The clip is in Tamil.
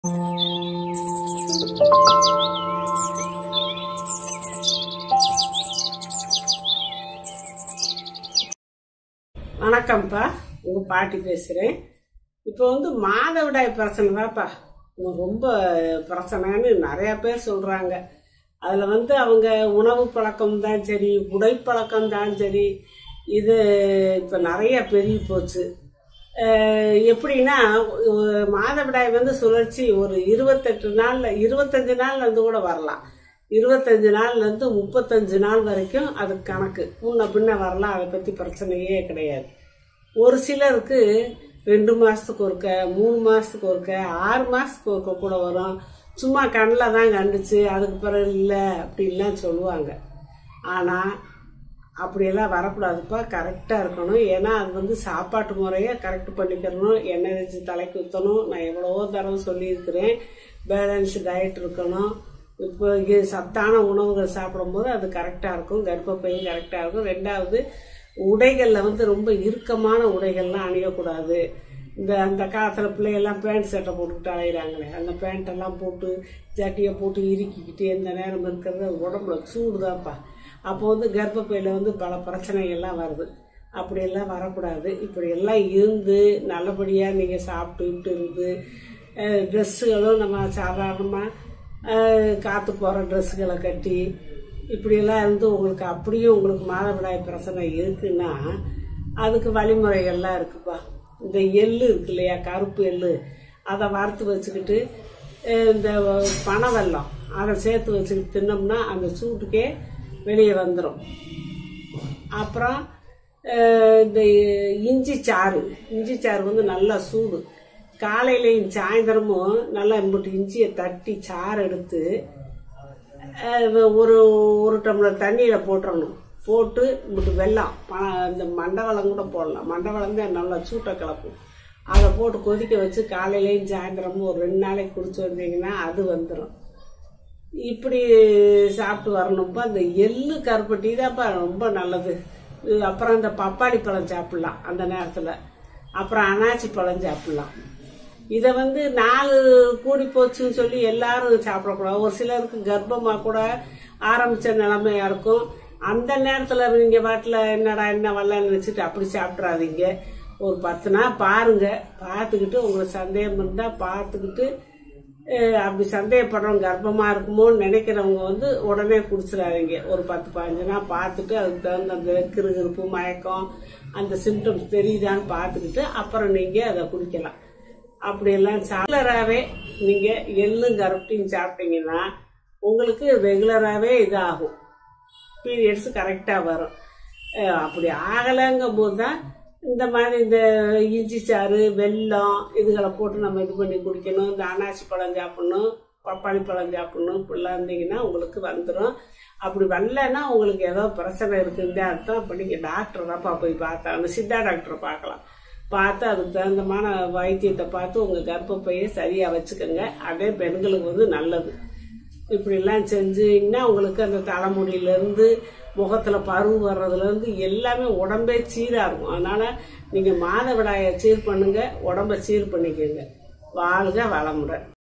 வணக்கம்ப்பா உங்க பாட்டி பேசுறேன் இப்போ வந்து மாதவிடாய் பிரச்சனை தான்ப்பா ரொம்ப பிரச்சனைன்னு நிறைய பேர் சொல்றாங்க அதுல வந்து அவங்க உணவு பழக்கம் தான் சரி உடைப்பழக்கம் தான் சரி இது இப்போ நிறைய பெருகி போச்சு அஹ் எப்படின்னா ஒரு மாதவிடாய் வந்து சுழற்சி ஒரு இருபத்தெட்டு நாள்ல இருபத்தஞ்சு நாள்ல இருந்து கூட வரலாம் இருபத்தஞ்சு நாள்ல இருந்து முப்பத்தஞ்சு நாள் வரைக்கும் அது கணக்கு முன்ன பின்ன வரலாம் அதை பத்தி பிரச்சனையே கிடையாது ஒரு சிலருக்கு ரெண்டு மாசத்துக்கு ஒருக்க மூணு மாசத்துக்கு ஒருக்க ஆறு மாசத்துக்கு ஒருக்க கூட வரும் சும்மா கண்ணில் தான் கண்டுச்சு அதுக்கு பிறகு இல்லை அப்படின்லாம் சொல்லுவாங்க ஆனால் அப்படியெல்லாம் வரக்கூடாதுப்பா கரெக்டாக இருக்கணும் ஏன்னா அது வந்து சாப்பாட்டு முறையை கரெக்ட் பண்ணிக்கிறணும் எண்ணெய் வச்சு தலைக்கு ஊற்றணும் நான் எவ்வளவோ தடவை சொல்லியிருக்கிறேன் பேலன்ஸ் டயட் இருக்கணும் இப்போ இது சத்தான உணவுகள் சாப்பிடும்போது அது கரெக்டாக இருக்கும் கர்ப்பப்பையும் கரெக்டாக இருக்கும் ரெண்டாவது உடைகளில் வந்து ரொம்ப இறுக்கமான உடைகள்லாம் அணியக்கூடாது இந்த அந்த காலத்தில் பிள்ளைகள்லாம் பேண்ட் சட்டை போட்டுக்கிட்டு அலையிறாங்களே அந்த பேண்ட்டெல்லாம் போட்டு ஜட்டியை போட்டு இறுக்கிக்கிட்டு எந்த நேரம் இருக்கிறது உடம்புல சூடுதான்ப்பா அப்போ வந்து கர்ப்பப்பையில் வந்து பல பிரச்சனைகள்லாம் வருது அப்படியெல்லாம் வரக்கூடாது இப்படி எல்லாம் இருந்து நல்லபடியாக நீங்கள் சாப்பிட்டுக்கிட்டு இருந்து ட்ரெஸ்ஸுகளும் நம்ம சாதாரணமாக காற்று போகிற ட்ரெஸ்ஸுகளை கட்டி இப்படியெல்லாம் இருந்து உங்களுக்கு அப்படியும் உங்களுக்கு மாதவிடாய் பிரச்சனை இருக்குன்னா அதுக்கு வழிமுறைகள்லாம் இருக்குப்பா இந்த எள்ளு இருக்கு இல்லையா கருப்பு எள்ளு அதை வறுத்து வச்சுக்கிட்டு அஹ் இந்த பனை வெல்லம் அதை சேர்த்து வச்சுக்கிட்டு தின்னோம்னா அந்த சூட்டுக்கே வெளியே வந்துடும் அப்புறம் அஹ் இந்த இஞ்சி சாறு இஞ்சி சாறு வந்து நல்லா சூடு காலையிலையும் சாயந்தரமும் நல்லா இம்புட்டு இஞ்சியை தட்டி சாறு எடுத்து அஹ் ஒரு ஒரு டம்ளர் தண்ணியில் போட்டுறணும் போட்டு இம்புட்டு வெல்லம் ப- இந்த மண்டவளம் கூட போடலாம் மண்டவளம் தான் நல்லா சூட்டை கலக்கும் அதை போட்டு கொதிக்க வச்சு காலையிலையும் சாயந்தரமும் ஒரு ரெண்டு நாளைக்கு குடிச்சு வந்தீங்கன்னா அது வந்துடும் இப்படி சாப்பிட்டு வரணும்ப்பா இந்த எள்ளு கருப்பட்டி தான்ப்பா ரொம்ப நல்லது இது அப்புறம் இந்த பப்பாளி பழம் சாப்பிடலாம் அந்த நேரத்தில் அப்புறம் அனாச்சி பழம் சாப்பிடலாம் இதை வந்து நாலு கூடி போச்சுன்னு சொல்லி எல்லாரும் சாப்பிடக்கூடாது ஒரு சிலருக்கு கர்ப்பமா கூட ஆரம்பிச்ச நிலைமையா இருக்கும் அந்த நேரத்துல நீங்க பாட்டுல என்னடா என்ன வரலன்னு நினைச்சிட்டு அப்படி சாப்பிட்றாதீங்க ஒரு பத்து நாள் பாருங்க பார்த்துக்கிட்டு உங்களுக்கு சந்தேகம் இருந்தா பார்த்துக்கிட்டு அஹ், அப்படி சந்தேகப்படுறவங்க கர்ப்பமா இருக்குமோன்னு நினைக்கிறவங்க வந்து உடனே குடிச்சிடாதீங்க ஒரு பத்து பதினஞ்சு நாள் பார்த்துட்டு அதுக்கு தகுந்த அந்த கிருகிருப்பு மயக்கம் அந்த சிம்டம்ஸ் தெரியுதான்னு பார்த்துக்கிட்டு அப்புறம் நீங்க அதை குடிக்கலாம் அப்படியெல்லாம் ரெகுலராகவே நீங்க எள்ளும் கருப்பட்டியும் சாப்பிட்டீங்கன்னா உங்களுக்கு ரெகுலராகவே இதாகும் பீரியட்ஸ் கரெக்டாக வரும் அஹ் அப்படி ஆகலைங்கும் போது தான் இந்த மாதிரி இந்த இஞ்சி சாறு வெல்லம் இதுகளை போட்டு நம்ம இது பண்ணி குடிக்கணும் இந்த அனாசி பழம் சாப்பிடணும் பப்பாளி பழம் சாப்பிடணும் இப்படிலாம் இருந்தீங்கன்னா உங்களுக்கு வந்துடும் அப்படி வரலன்னா உங்களுக்கு ஏதோ பிரச்சனை இருக்குன்னு அர்த்தம் அப்போ நீங்கள் டாக்டர் தான்ப்பா போய் பார்த்தாங்க சித்தா டாக்டரை பார்க்கலாம் பார்த்து அதுக்கு தகுந்தமான வைத்தியத்தை பார்த்து உங்கள் கர்ப்பப்பையை சரியாக வச்சுக்கோங்க அதே பெண்களுக்கு வந்து நல்லது இப்படிலாம் செஞ்சீங்கன்னா உங்களுக்கு அந்த தலைமுடியிலேருந்து முகத்தில் பருவு வர்றதுலேருந்து எல்லாமே உடம்பே சீராக இருக்கும் அதனால் நீங்கள் மாதவிடாயை சீர் பண்ணுங்க உடம்ப சீர் பண்ணிக்கோங்க வாழ்க வளமுறை